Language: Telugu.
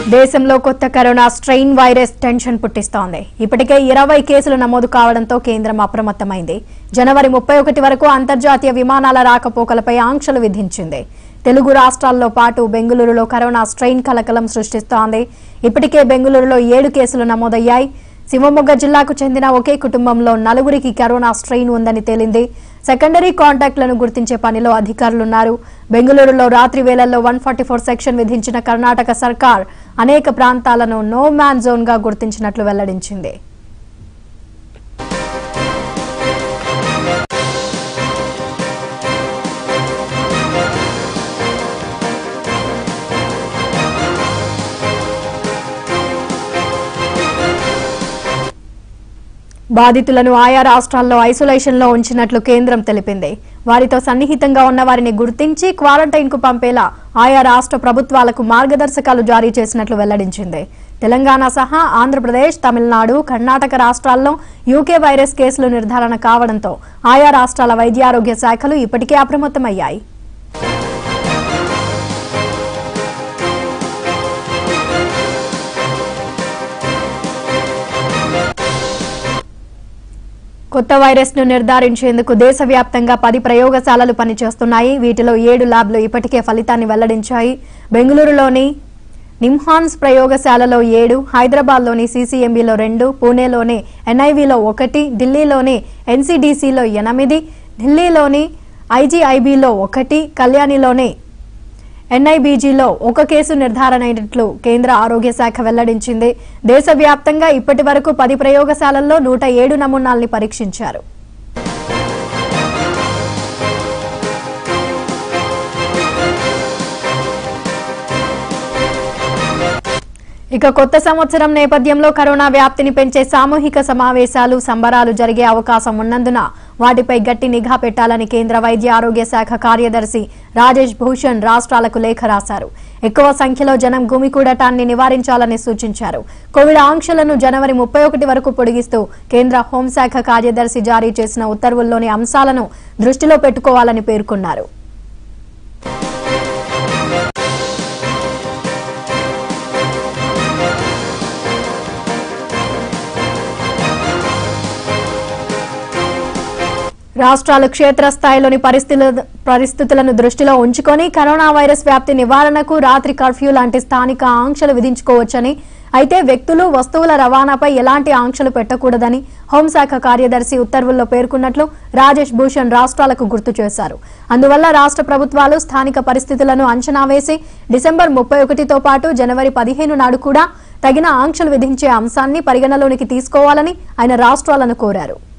దేశంలో కొత్త కరోనా స్ట్రెయిన్ వైరస్ టెన్షన్ పుట్టిస్తోంది ఇప్పటికే ఇరవై కేసులు నమోదు కావడంతో కేంద్రం అప్రమత్తమైంది జనవరి ముప్పై ఒకటి వరకు అంతర్జాతీయ విమానాల రాకపోకలపై ఆంక్షలు విధించింది తెలుగు రాష్ట్రాల్లో పాటు బెంగళూరులో కరోనా స్ట్రెయిన్ కలకలం సృష్టిస్తోంది ఇప్పటికే బెంగళూరులో ఏడు కేసులు నమోదయ్యాయి శివమొగ్గ జిల్లాకు చెందిన ఒకే కుటుంబంలో నలుగురికి కరోనా స్ట్రెయిన్ ఉందని తేలింది సెకండరీ కాంటాక్ట్లను గుర్తించే పనిలో అధికారులున్నారు బెంగళూరులో రాత్రి వేళల్లో వన్ ఫార్టీ ఫోర్ సెక్షన్ విధించిన కర్ణాటక సర్కార్ అనేక ప్రాంతాలను నో మ్యాన్ జోన్ గా గుర్తించినట్లు వెల్లడించింది బాధితులను ఆయా రాష్ట్రాల్లో ఐసోలేషన్ లో ఉంచినట్లు కేంద్రం తెలిపింది వారితో సన్నిహితంగా ఉన్న వారిని గుర్తించి క్వారంటైన్ కు పంపేలా ఆయా రాష్ట్ర ప్రభుత్వాలకు మార్గదర్శకాలు జారీ చేసినట్లు వెల్లడించింది తెలంగాణ సహా ఆంధ్రప్రదేశ్ తమిళనాడు కర్ణాటక రాష్ట్రాల్లో యూకే వైరస్ కేసులు నిర్ధారణ కావడంతో ఆయా రాష్ట్రాల వైద్యారోగ్య శాఖలు ఇప్పటికే అప్రమత్తమయ్యాయి కొత్త వైరస్ ను నిర్ధారించేందుకు దేశవ్యాప్తంగా పది ప్రయోగశాలలు పనిచేస్తున్నాయి వీటిలో ఏడు ల్యాబ్లు ఇప్పటికే ఫలితాన్ని వెల్లడించాయి బెంగళూరులోని నిమ్హాన్స్ ప్రయోగశాలలో ఏడు హైదరాబాద్లోని సీసీఎంబీలో రెండు పూణేలోని ఎన్ఐవిలో ఒకటి ఢిల్లీలోని ఎన్సీడీసీలో ఎనిమిది ఢిల్లీలోని ఐజీఐబీలో ఒకటి కళ్యాణిలోని ఎన్ఐబీజీలో ఒక కేసు నిర్ధారణ అయినట్లు కేంద్ర ఆరోగ్య శాఖ వెల్లడించింది దేశవ్యాప్తంగా ఇప్పటి వరకు పది ప్రయోగశాలల్లో నూట ఏడు నమూనాల్ని పరీక్షించారు ఇక కొత్త సంవత్సరం నేపథ్యంలో కరోనా వ్యాప్తిని పెంచే సామూహిక సమావేశాలు సంబరాలు జరిగే అవకాశం ఉన్నందున వాటిపై గట్టి నిఘా పెట్టాలని కేంద్ర వైద్య ఆరోగ్య శాఖ కార్యదర్శి రాజేష్ భూషణ్ రాష్ట్రాలకు లేఖ రాశారు ఎక్కువ సంఖ్యలో జనం గుమికూడటాన్ని నివారించాలని సూచించారు కోవిడ్ ఆంక్షలను జనవరి ముప్పై ఒకటి వరకు పొడిగిస్తూ కేంద్ర హోంశాఖ కార్యదర్శి జారీ చేసిన ఉత్తర్వుల్లోని అంశాలను దృష్టిలో పెట్టుకోవాలని పేర్కొన్నారు రాష్ట్రాలు క్షేత్రస్థాయిలోని పరిస్థితుల పరిస్థితులను దృష్టిలో ఉంచుకొని కరోనా వైరస్ వ్యాప్తి నివారణకు రాత్రి కర్ఫ్యూ లాంటి స్థానిక ఆంక్షలు విధించుకోవచ్చని అయితే వ్యక్తులు వస్తువుల రవాణాపై ఎలాంటి ఆంక్షలు పెట్టకూడదని హోంశాఖ కార్యదర్శి ఉత్తర్వుల్లో పేర్కొన్నట్లు రాజేష్ భూషణ్ రాష్ట్రాలకు గుర్తు చేశారు అందువల్ల రాష్ట్ర ప్రభుత్వాలు స్థానిక పరిస్థితులను అంచనా వేసి డిసెంబర్ ముప్పై ఒకటితో పాటు జనవరి పదిహేను నాడు కూడా తగిన ఆంక్షలు విధించే అంశాన్ని పరిగణలోనికి తీసుకోవాలని ఆయన రాష్ట్రాలను కోరారు